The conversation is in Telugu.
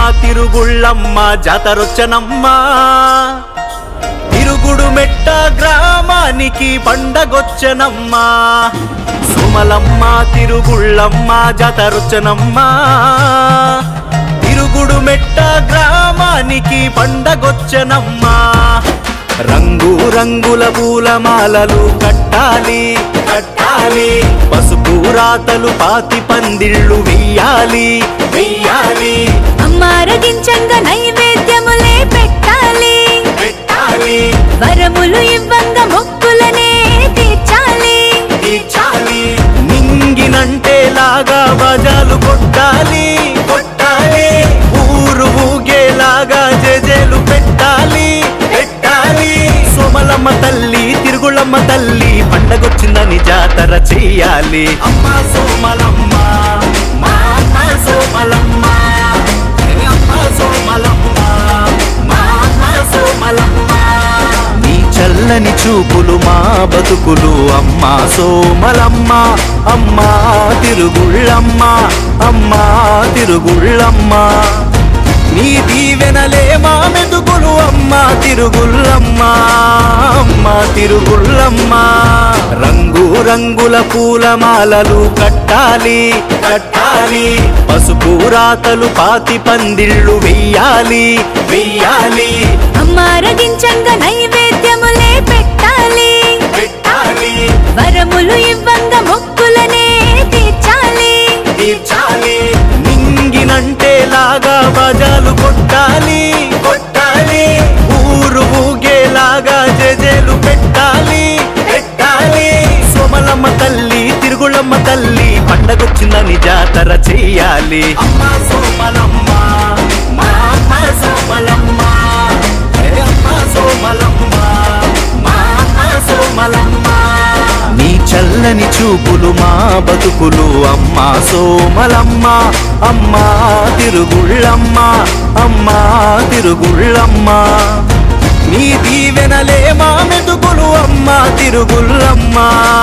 తిరుగుళ్ళమ్మ జాతరొచ్చనమ్మ తిరుగుడు మెట్ట గ్రామానికి పండగొచ్చనమ్మ సుమలమ్మ తిరుగుళ్ళమ్మ జాతరొచ్చనమ్మ తిరుగుడు మెట్ట గ్రామానికి పండగొచ్చనమ్మ రంగు రంగుల పూలమాలలు కట్టాలి కట్టాలి పసుపు రాతలు పాతి పందిళ్ళు వెయ్యాలి వెయ్యాలి అమ్మారగించంగా నైవేద్యములే పెట్టాలి పెట్టాలి వరములు ఇవ్వంగా మొక్కులనే తీర్చాలి తీర్చాలి నింగినంటే లాగా బజాలు కొట్టాలి కొట్టాలి ఊరు ఊగేలాగా జజేలు పెట్టాలి పెట్టాలి సోమలమ్మ తల్లి తిరుగులమ్మ తల్లి పండగొచ్చిందని జాతర చెయ్యాలి అమ్మ సోమలమ్మ మా అమ్మ సోమలమ్మ ఏ అమ్మ సోమలమ్మ మా అమ్మ సోమలమ్మ నీ చల్లని చూపులు మా బతుకులు అమ్మా సోమలమ్మ అమ్మా తిరుగుళ్ళమ్మ అమ్మా తిరుగుళ్ళమ్మ నీ దీవెనలే మా మెతుకులు అమ్మా తిరుగుళ్ళమ్మ అమ్మా తిరుగుళ్ళమ్మ రంగు రంగుల పూలమాలలు కట్టాలి కట్టాలి పసుపు రాతలు పాతి పందిళ్ళు వెయ్యాలి వెయ్యాలి అమ్మారగించంగా నైవేద్యములే పెట్టాలి పెట్టాలి వరములు ఇవ్వంగా మొక్కులనే తీర్చాలి తీర్చాలి నింగినంటే లాగా బజాలు కొట్టాలి కొట్టాలి ఊరు ఊగేలాగా జజేలు పెట్టాలి పెట్టాలి సోమలమ్మ తల్లి తిరుగుళమ్మ తల్లి పండగొచ్చిందని జాతర చెయ్యాలి అమ్మ సోమలమ్మ మా అమ్మ సోమలమ్మ ఏ అమ్మ సోమలమ్మ మా అమ్మ సోమలమ్మ నీ చల్లని చూపులు మా బతుకులు అమ్మా సోమలమ్మ అమ్మా తిరుగుళ్ళమ్మ అమ్మా తిరుగుళ్ళమ్మ నీ దీవెనలే మా మెతుకులు అమ్మా తిరుగుళ్ళమ్మ